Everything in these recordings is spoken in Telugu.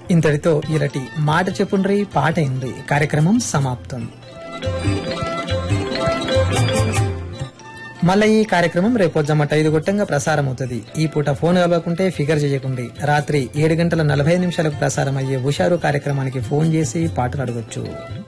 ఇంతటితో ఇరటి మాట చెప్పుండ్రి పాట ఇండ్రి కార్యక్రమం సమాప్తం మళ్ళీ ఈ కార్యక్రమం రేపు జమ్మట ఐదు గొట్టంగా ప్రసారం అవుతుంది ఈ పూట ఫోన్ కలవకుంటే ఫిగర్ చేయకుండి రాత్రి ఏడు గంటల నలభై నిమిషాలకు ప్రసారం అయ్యే హుషారు కార్యక్రమానికి ఫోన్ చేసి పాటలు అడగొచ్చు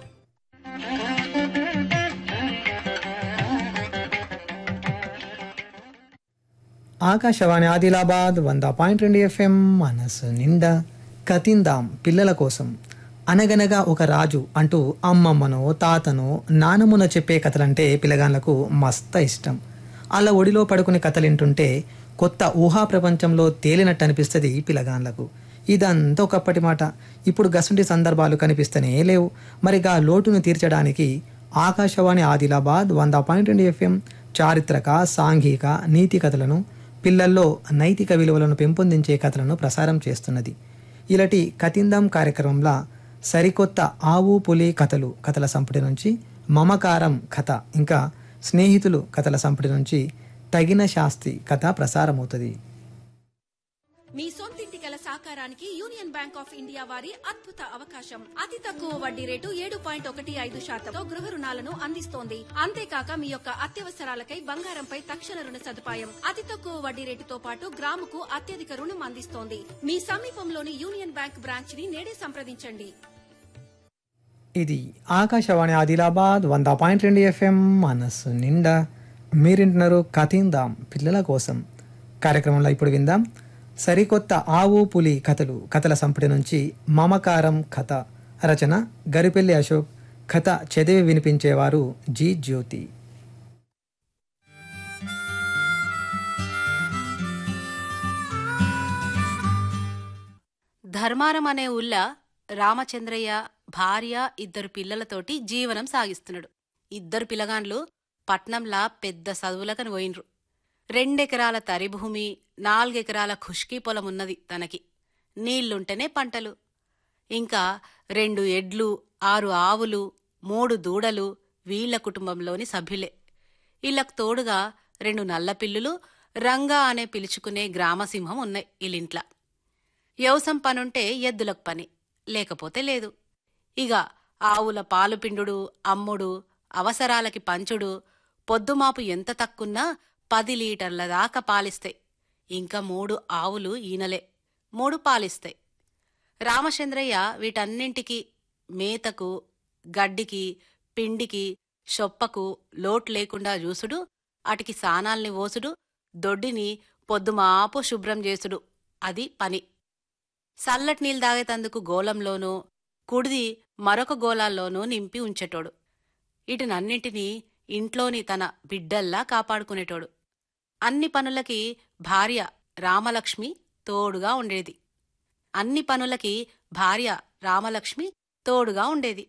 ఆకాశవాణి ఆదిలాబాద్ వంద పాయింట్ రెండు ఎఫ్ఎం మనసు నిండా కతిందాం పిల్లల కోసం అనగనగా ఒక రాజు అంటూ అమ్మమ్మనో తాతనో నానమ్మనో చెప్పే కథలంటే పిల్లగాన్లకు మస్త ఇష్టం అలా ఒడిలో పడుకునే కథలు వింటుంటే కొత్త ఊహా ప్రపంచంలో తేలినట్టు అనిపిస్తుంది పిల్లగాన్లకు ఇదంతా ఒకప్పటి మాట ఇప్పుడు గసుంటి సందర్భాలు కనిపిస్తూనే లేవు మరి గా లోటును తీర్చడానికి ఆకాశవాణి ఆదిలాబాద్ వంద పాయింట్ రెండు ఎఫ్ఎం చారిత్రక సాంఘిక నీతి కథలను పిల్లల్లో నైతిక విలువలను పెంపొందించే కథలను ప్రసారం చేస్తున్నది ఇలాంటి కతిందం కార్యక్రమంలో సరికొత్త ఆవు పులి కథలు కథల సంపుటి నుంచి మమకారం కథ ఇంకా స్నేహితులు కథల సంపుటి నుంచి తగిన శాస్తి కథ ప్రసారమవుతుంది మీ సొంతింటి కల సాకారానికి యూనియన్ బ్యాంక్ ఆఫ్ ఇండియా వారి అద్భుత అవకాశం అతి తక్కువ వడ్డీ రేటు ఏడు పాయింట్ ఒకటి ఐదు శాతంతో గృహ రుణాలను అందిస్తోంది అంతేకాక మీ యొక్క అత్యవసరాలకై బంగారంపై తక్షణ రుణ సదుపాయం అతి తక్కువ వడ్డీ రేటుతో పాటు గ్రాముకు అత్యధిక రుణం అందిస్తోంది మీ సమీపంలోని యూనియన్ బ్యాంక్ బ్రాంచ్ ని నేడే సంప్రదించండి ఇది ఆకాశవాణి ఆదిలాబాద్ వంద పాయింట్ రెండు ఎఫ్ఎం మనస్సు నిండా మీరింటున్నారు కథిందాం పిల్లల కోసం కార్యక్రమంలో ఇప్పుడు విందాం సరికొత్త ఆవు పులి కథలు కథల సంపుటి నుంచి మమకారం కథ రచన గరిపెల్లి అశోక్ కథ చదివి వినిపించేవారు జి జ్యోతి ధర్మారం అనే ఊళ్ళ రామచంద్రయ్య భార్య ఇద్దరు పిల్లలతోటి జీవనం సాగిస్తున్నాడు ఇద్దరు పిల్లగాండ్లు పట్నంలా పెద్ద చదువులకని పోయినరు రెండెకరాల తరి భూమి నాలుగెకరాల ఖుష్కీ పొలం ఉన్నది తనకి నీళ్లుంటేనే పంటలు ఇంకా రెండు ఎడ్లు ఆరు ఆవులు మూడు దూడలు వీళ్ల కుటుంబంలోని సభ్యులే వీళ్ళకు తోడుగా రెండు నల్ల పిల్లులు రంగా అనే పిలుచుకునే గ్రామసింహం ఉన్నాయి వీళ్ళింట్ల వ్యవసం పనుంటే ఎద్దులకు పని లేకపోతే లేదు ఇక ఆవుల పాలు పిండుడు అమ్ముడు అవసరాలకి పంచుడు పొద్దుమాపు ఎంత తక్కున్నా పది లీటర్ల దాకా పాలిస్తాయి ఇంకా మూడు ఆవులు ఈనలే మూడు పాలిస్తాయి రామచంద్రయ్య వీటన్నింటికి మేతకు గడ్డికి పిండికి షొప్పకు లోటు లేకుండా చూసుడు అటికి సానాల్ని ఓసుడు దొడ్డిని పొద్దుమాపు శుభ్రం చేసుడు అది పని చల్లటి నీళ్ళు తాగేతందుకు గోళంలోనూ కుడిది మరొక గోళాల్లోనూ నింపి ఉంచేటోడు వీటినన్నింటినీ ఇంట్లోని తన బిడ్డల్లా కాపాడుకునేటోడు అన్ని పనులకి భార్య రామలక్ష్మి తోడుగా ఉండేది అన్ని పనులకి భార్య రామలక్ష్మి తోడుగా ఉండేది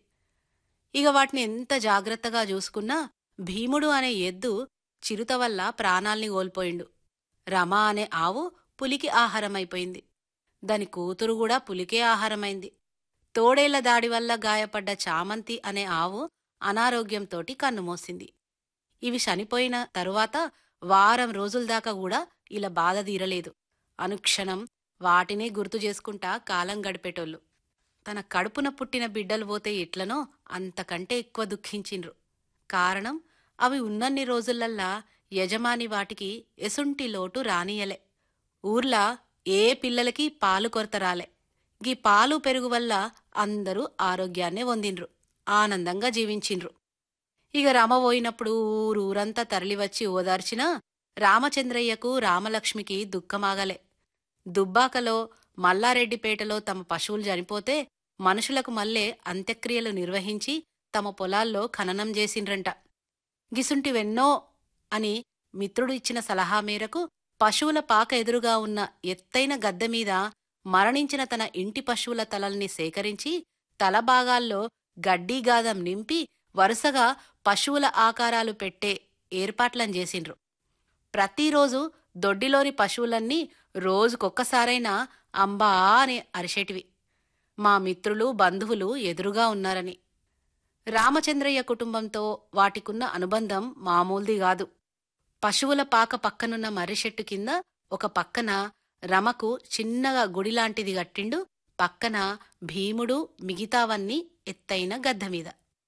ఇక వాటిని ఎంత జాగ్రత్తగా చూసుకున్నా భీముడు అనే ఎద్దు చిరుత వల్ల ప్రాణాల్ని కోల్పోయిండు రమ అనే ఆవు పులికి ఆహారమైపోయింది దాని కూతురు కూడా పులికే ఆహారమైంది తోడేళ్ల దాడి వల్ల గాయపడ్డ చామంతి అనే ఆవు అనారోగ్యంతోటి కన్నుమూసింది ఇవి చనిపోయిన తరువాత వారం రోజుల దాకా కూడా ఇలా బాధ తీరలేదు అనుక్షణం వాటినే గుర్తు చేసుకుంటా కాలం గడిపేటోళ్ళు తన కడుపున పుట్టిన బిడ్డలు పోతే ఎట్లనో అంతకంటే ఎక్కువ దుఃఖించిండ్రు కారణం అవి ఉన్నన్ని రోజులల్లా యజమాని వాటికి ఎసుంటి లోటు రానియలే ఊర్లా ఏ పిల్లలకి పాలు కొరత రాలే గీ పాలు పెరుగు వల్ల అందరూ ఆరోగ్యాన్నే పొందిండ్రు ఆనందంగా జీవించిండ్రు ఇక రమ పోయినప్పుడు ఊరూరంతా తరలివచ్చి ఓదార్చినా రామచంద్రయ్యకు రామలక్ష్మికి దుఃఖమాగలే దుబ్బాకలో మల్లారెడ్డిపేటలో తమ పశువులు చనిపోతే మనుషులకు మల్లే అంత్యక్రియలు నిర్వహించి తమ పొలాల్లో ఖననం చేసిండ్రంట గిసుంటివెన్నో అని మిత్రుడు ఇచ్చిన సలహా మేరకు పశువుల పాక ఎదురుగా ఉన్న ఎత్తైన గద్దె మీద మరణించిన తన ఇంటి పశువుల తలల్ని సేకరించి తల భాగాల్లో గడ్డీగాదం నింపి వరుసగా పశువుల ఆకారాలు పెట్టే ఏర్పాట్లను చేసిండ్రు ప్రతిరోజు దొడ్డిలోని పశువులన్నీ రోజుకొక్కసారైనా అంబా అని అరిచేటివి మా మిత్రులు బంధువులు ఎదురుగా ఉన్నారని రామచంద్రయ్య కుటుంబంతో వాటికున్న అనుబంధం మామూలుది కాదు పశువుల పాక పక్కనున్న మర్రి చెట్టు కింద ఒక పక్కన రమకు చిన్నగా గుడిలాంటిది కట్టిండు పక్కన భీముడు మిగతావన్నీ ఎత్తైన గద్ద మీద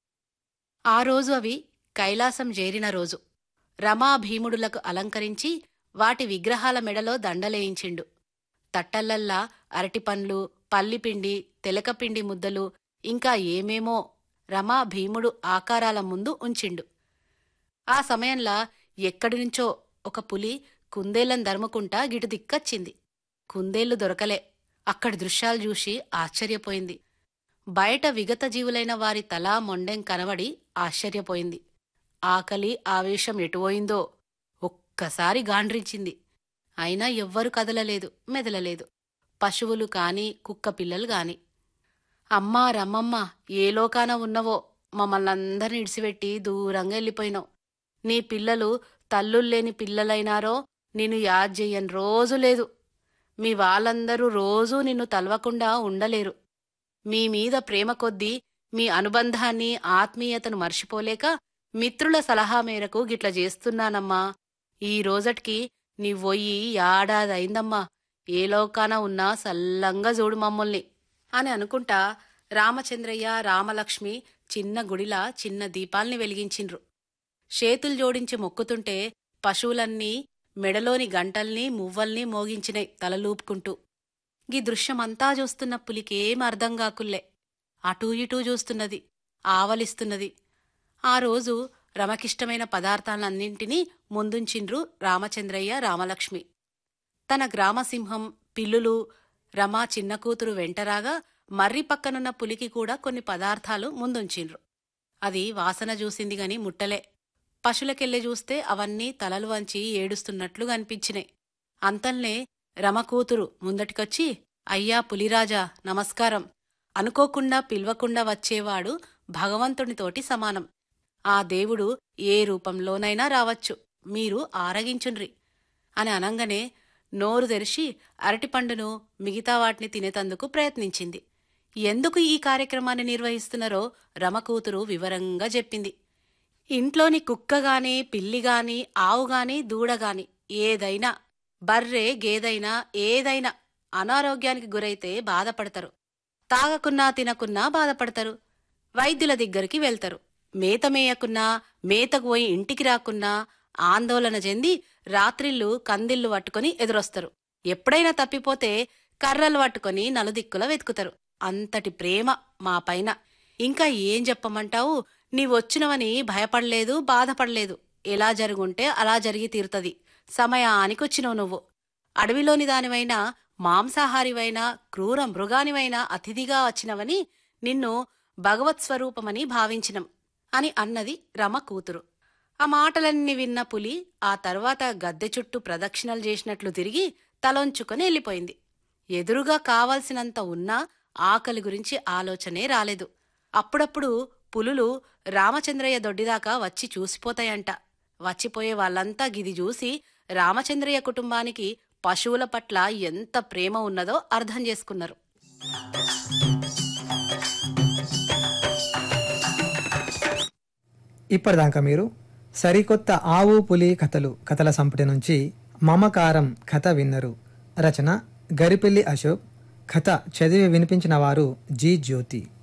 ఆ రోజు అవి కైలాసం చేరిన రోజు రమా భీముడులకు అలంకరించి వాటి విగ్రహాల మెడలో దండలేయించిండు తట్టల్లల్లా అరటిపండ్లు పల్లిపిండి తెలకపిండి ముద్దలు ఇంకా ఏమేమో రమా భీముడు ఆకారాల ముందు ఉంచిండు ఆ సమయంలా ఎక్కడి నుంచో ఒక పులి కుందేళ్లం ధర్మకుంటా గిటు దిక్కచ్చింది కుందేళ్లు దొరకలే అక్కడి దృశ్యాలు చూసి ఆశ్చర్యపోయింది బయట విగత జీవులైన వారి తలా మొండెం కనబడి ఆశ్చర్యపోయింది ఆకలి ఆవేశం ఎటుపోయిందో ఒక్కసారి గాండ్రించింది అయినా ఎవ్వరు కదలలేదు మెదలలేదు పశువులు కాని కుక్క పిల్లలు గాని అమ్మా రమ్మమ్మ ఏ లోకాన ఉన్నవో మమ్మల్నందరిని ఇడిసిపెట్టి దూరంగా వెళ్ళిపోయినావు నీ పిల్లలు తల్లుల్లేని పిల్లలైనారో నిన్ను యాద్ చెయ్యని రోజు లేదు మీ వాళ్ళందరూ రోజూ నిన్ను తలవకుండా ఉండలేరు మీ మీద ప్రేమ కొద్దీ మీ అనుబంధాన్ని ఆత్మీయతను మర్చిపోలేక మిత్రుల సలహా మేరకు గిట్ల చేస్తున్నానమ్మా ఈ రోజటికి నీవొయ్యి ఏడాదైందమ్మా ఏ లోకాన ఉన్నా సల్లంగా చూడు మమ్మల్ని అని అనుకుంటా రామచంద్రయ్య రామలక్ష్మి చిన్న గుడిలా చిన్న దీపాల్ని వెలిగించిండ్రు చేతులు జోడించి మొక్కుతుంటే పశువులన్నీ మెడలోని గంటల్ని మువ్వల్ని మోగించినాయి తలలూపుకుంటూ గీ దృశ్యమంతా చూస్తున్న పులికేం అర్థం కాకుల్లే అటూ ఇటూ చూస్తున్నది ఆవలిస్తున్నది ఆ రోజు రమకిష్టమైన పదార్థాలన్నింటినీ ముందుంచిండ్రు రామచంద్రయ్య రామలక్ష్మి తన గ్రామసింహం పిల్లులు రమా చిన్న కూతురు వెంటరాగా మర్రి పక్కనున్న పులికి కూడా కొన్ని పదార్థాలు ముందుంచిండ్రు అది వాసన చూసింది గని ముట్టలే పశులకెళ్ళి చూస్తే అవన్నీ తలలు వంచి ఏడుస్తున్నట్లు కనిపించినాయి అంతల్నే రమ కూతురు ముందటికొచ్చి అయ్యా పులిరాజా నమస్కారం అనుకోకుండా పిలవకుండా వచ్చేవాడు భగవంతునితోటి సమానం ఆ దేవుడు ఏ రూపంలోనైనా రావచ్చు మీరు ఆరగించుండ్రి అని అనంగానే నోరు తెరిచి అరటిపండును మిగతా వాటిని తినేతందుకు ప్రయత్నించింది ఎందుకు ఈ కార్యక్రమాన్ని నిర్వహిస్తున్నారో రమకూతురు వివరంగా చెప్పింది ఇంట్లోని కుక్కగాని పిల్లిగాని ఆవుగాని దూడగాని ఏదైనా బర్రె గేదైనా ఏదైనా అనారోగ్యానికి గురైతే బాధపడతారు తాగకున్నా తినకున్నా బాధపడతారు వైద్యుల దగ్గరికి వెళ్తారు మేత మేయకున్నా మేతకు పోయి ఇంటికి రాకున్నా ఆందోళన చెంది రాత్రిళ్ళు కందిళ్ళు పట్టుకొని ఎదురొస్తారు ఎప్పుడైనా తప్పిపోతే కర్రలు పట్టుకొని నలుదిక్కుల వెతుకుతారు అంతటి ప్రేమ మా పైన ఇంకా ఏం చెప్పమంటావు నీవొచ్చినవని భయపడలేదు బాధపడలేదు ఎలా జరుగుంటే అలా జరిగి తీరుతది సమయానికొచ్చినవు నువ్వు అడవిలోని దానివైనా మాంసాహారివైనా క్రూర మృగానివైనా అతిథిగా వచ్చినవని నిన్ను భగవత్ స్వరూపమని భావించినం అని అన్నది రమ కూతురు ఆ మాటలన్నీ విన్న పులి ఆ తర్వాత గద్దె చుట్టూ ప్రదక్షిణలు చేసినట్లు తిరిగి తలొంచుకొని వెళ్ళిపోయింది ఎదురుగా కావాల్సినంత ఉన్నా ఆకలి గురించి ఆలోచనే రాలేదు అప్పుడప్పుడు పులులు రామచంద్రయ్య దొడ్డిదాకా వచ్చి చూసిపోతాయంట వచ్చిపోయే వాళ్ళంతా గిది చూసి రామచంద్రయ్య కుటుంబానికి పశువుల పట్ల ఎంత ప్రేమ ఉన్నదో అర్థం చేసుకున్నారు ఇప్పటిదాకా మీరు సరికొత్త ఆవు పులి కథలు కథల సంపుటి నుంచి మమకారం కథ విన్నరు రచన గరిపెల్లి అశోక్ కథ చదివి వినిపించిన వారు జి జ్యోతి